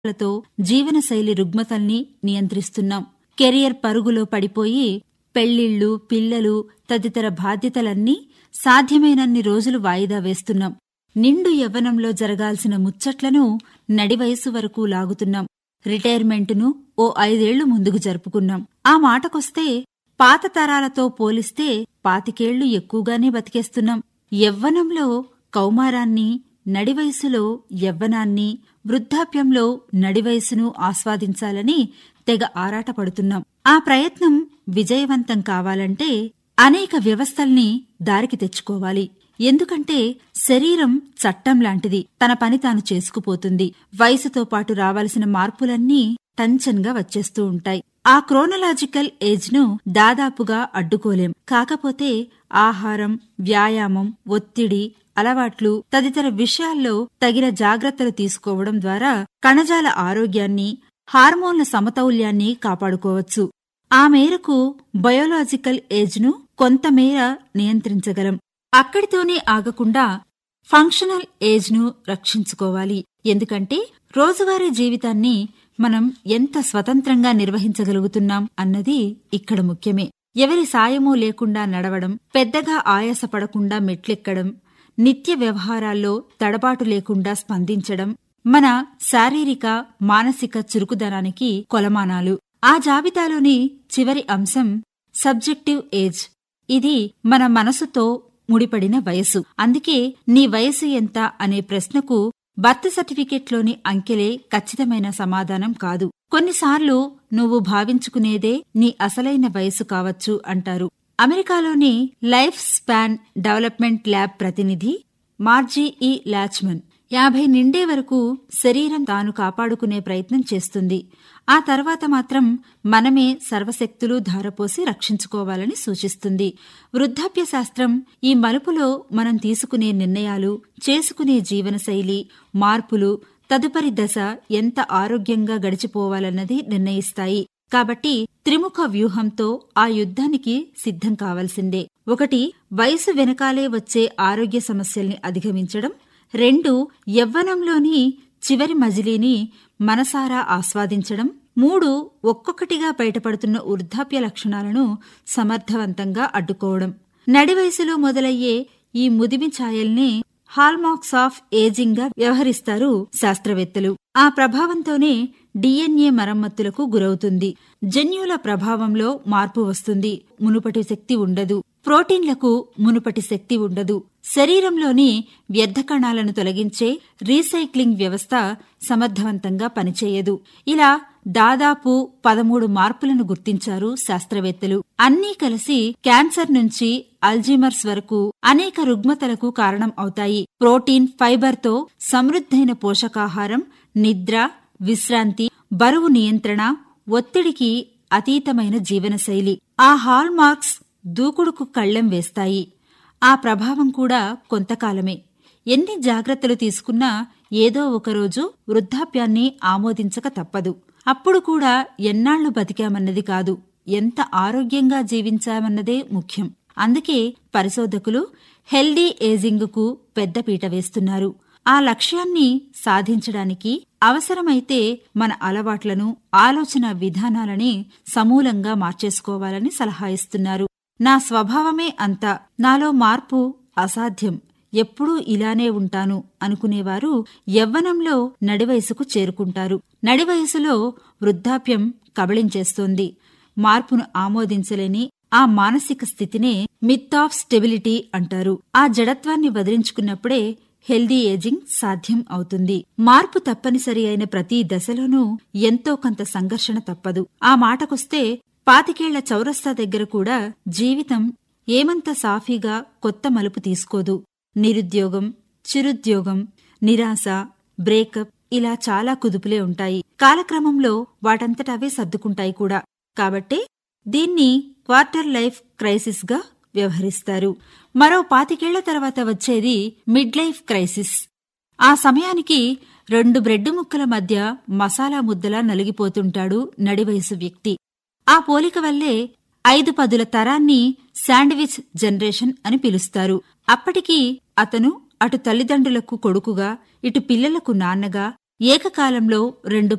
లతో జీవనశైలి రుగ్మతల్ని నియంత్రిస్తున్నాం కెరియర్ పరుగులో పడిపోయి పెళ్లిళ్లు పిల్లలు తదితర బాధ్యతలన్నీ సాధ్యమైనన్ని రోజులు వాయిదా వేస్తున్నాం నిండు యవ్వనంలో జరగాల్సిన ముచ్చట్లను నడివయసు వరకు లాగుతున్నాం రిటైర్మెంటును ఓ ఐదేళ్లు ముందుకు జరుపుకున్నాం ఆ మాటకొస్తే పాత తరాలతో పోలిస్తే పాతికేళ్లు ఎక్కువగానే బతికేస్తున్నాం యవ్వనంలో కౌమారాన్ని నడివయసులో యవ్వనాన్ని వృద్ధాప్యంలో నడివయసును ఆస్వాదించాలని తెగ ఆరాటపడుతున్నాం ఆ ప్రయత్నం విజయవంతం కావాలంటే అనేక వ్యవస్థల్ని దారికి తెచ్చుకోవాలి ఎందుకంటే శరీరం చట్టం లాంటిది తన పని తాను చేసుకుపోతుంది వయసుతో పాటు రావాల్సిన మార్పులన్నీ టంచన్గా వచ్చేస్తూ ఉంటాయి ఆ క్రోనలాజికల్ ఏజ్ ను దాదాపుగా అడ్డుకోలేం కాకపోతే ఆహారం వ్యాయామం ఒత్తిడి అలవాట్లు తదితర విషయాల్లో తగిన జాగ్రత్తలు తీసుకోవడం ద్వారా కణజాల ఆరోగ్యాన్ని హార్మోన్ల సమతౌల్యాన్ని కాపాడుకోవచ్చు ఆ మేరకు బయోలాజికల్ ఏజ్ ను కొంతమేర నియంత్రించగలం అక్కడితోనే ఆగకుండా ఫంక్షనల్ ఏజ్ ను రక్షించుకోవాలి ఎందుకంటే రోజువారీ జీవితాన్ని మనం ఎంత స్వతంత్రంగా నిర్వహించగలుగుతున్నాం అన్నది ఇక్కడ ముఖ్యమే ఎవరి సాయమూ లేకుండా నడవడం పెద్దగా ఆయాసపడకుండా మెట్లెక్కడం నిత్య వ్యవహారాల్లో తడబాటు లేకుండా స్పందించడం మన శారీరక మానసిక చురుకుదనానికి కొలమానాలు ఆ జాబితాలోని చివరి అంశం సబ్జెక్టివ్ ఏజ్ ఇది మన మనసుతో ముడిపడిన వయసు అందుకే నీ వయసు ఎంత అనే ప్రశ్నకు బర్త్ సర్టిఫికెట్లోని అంకెలే ఖచ్చితమైన సమాధానం కాదు కొన్నిసార్లు నువ్వు భావించుకునేదే నీ అసలైన వయసు కావచ్చు అంటారు అమెరికాలోని లైఫ్ స్పాన్ డెవలప్మెంట్ ల్యాబ్ ప్రతినిధి మార్జీ ఈ లాచ్మన్ యాభై నిండే వరకు శరీరం తాను కాపాడుకునే ప్రయత్నం చేస్తుంది ఆ తర్వాత మాత్రం మనమే సర్వశక్తులు ధారపోసి రక్షించుకోవాలని సూచిస్తుంది వృద్ధాప్య శాస్త్రం ఈ మలుపులో మనం తీసుకునే నిర్ణయాలు చేసుకునే జీవనశైలి మార్పులు తదుపరి దశ ఎంత ఆరోగ్యంగా గడిచిపోవాలన్నది నిర్ణయిస్తాయి కాబట్టి త్రిముఖ వ్యూహంతో ఆ యుద్ధానికి సిద్ధం కావాల్సిందే ఒకటి వయసు వెనకాలే వచ్చే ఆరోగ్య సమస్యల్ని అధిగమించడం రెండు యవ్వనంలోని చివరి మజిలీని మనసారా ఆస్వాదించడం మూడు ఒక్కొక్కటిగా బయటపడుతున్న వృద్ధాప్య లక్షణాలను సమర్థవంతంగా అడ్డుకోవడం నడివయసులో మొదలయ్యే ఈ ముదిమి ఛాయల్ని హాల్మార్క్స్ ఆఫ్ ఏజింగ్ గా వ్యవహరిస్తారు శాస్త్రవేత్తలు ఆ ప్రభావంతోనే డిఎన్ఏ మరమ్మతులకు గురవుతుంది జన్యుల ప్రభావంలో మార్పు వస్తుంది మునుపటి శక్తి ఉండదు ప్రోటీన్లకు మునుపటి శక్తి ఉండదు శరీరంలోని వ్యర్థ కణాలను తొలగించే రీసైక్లింగ్ వ్యవస్థ సమర్థవంతంగా పనిచేయదు ఇలా దాదాపు పదమూడు మార్పులను గుర్తించారు శాస్త్రవేత్తలు అన్నీ కలిసి క్యాన్సర్ నుంచి అల్జీమర్స్ వరకు అనేక రుగ్మతలకు కారణం అవుతాయి ప్రోటీన్ ఫైబర్తో సమృద్ధైన పోషకాహారం నిద్ర విశ్రాంతి బరువు నియంత్రణ ఒత్తిడికి అతీతమైన జీవనశైలి ఆ హాల్ మార్క్స్ దూకుడుకు కళ్లెం వేస్తాయి ఆ ప్రభావం కూడా కొంతకాలమే ఎన్ని జాగ్రత్తలు తీసుకున్నా ఏదో ఒకరోజు వృద్ధాప్యాన్ని ఆమోదించక తప్పదు అప్పుడు కూడా ఎన్నాళ్లు బతికామన్నది కాదు ఎంత ఆరోగ్యంగా జీవించామన్నదే ముఖ్యం అందుకే పరిశోధకులు హెల్దీ ఏజింగ్కు పెద్దపీట వేస్తున్నారు ఆ లక్ష్యాన్ని సాధించడానికి అవసరమైతే మన అలవాట్లను ఆలోచన విధానాలని సమూలంగా మార్చేసుకోవాలని సలహా ఇస్తున్నారు నా స్వభావమే అంత నాలో మార్పు అసాధ్యం ఎప్పుడూ ఇలానే ఉంటాను అనుకునేవారు యవ్వనంలో నడివయసుకు చేరుకుంటారు నడివయసులో వృద్ధాప్యం కబళించేస్తోంది మార్పును ఆమోదించలేని ఆ మానసిక స్థితినే మిత్ ఆఫ్ స్టెబిలిటీ అంటారు ఆ జడత్వాన్ని వదిలించుకున్నప్పుడే హెల్దీ ఏజింగ్ సాధ్యం అవుతుంది మార్పు తప్పనిసరి అయిన ప్రతి దశలోనూ ఎంతో కొంత సంఘర్షణ తప్పదు ఆ మాటకొస్తే పాతికేళ్ల చౌరస్తా దగ్గర కూడా జీవితం ఏమంత సాఫీగా కొత్త మలుపు తీసుకోదు నిరుద్యోగం చిరుద్యోగం నిరాశ బ్రేకప్ ఇలా చాలా కుదుపులే ఉంటాయి కాలక్రమంలో వాటంతటవే సర్దుకుంటాయి కూడా కాబట్టే దీన్ని క్వార్టర్ లైఫ్ క్రైసిస్ గా వ్యవహరిస్తారు మరో పాతికేళ్ల తర్వాత వచ్చేది మిడ్ లైఫ్ క్రైసిస్ ఆ సమయానికి రెండు బ్రెడ్ ముక్కల మధ్య మసాలా ముద్దలా నలిగిపోతుంటాడు నడివయసు వ్యక్తి ఆ పోలిక వల్లే ఐదు పదుల తరాన్ని శాండ్విచ్ జనరేషన్ అని పిలుస్తారు అప్పటికి అతను అటు తల్లిదండ్రులకు కొడుకుగా ఇటు పిల్లలకు నాన్నగా ఏకకాలంలో రెండు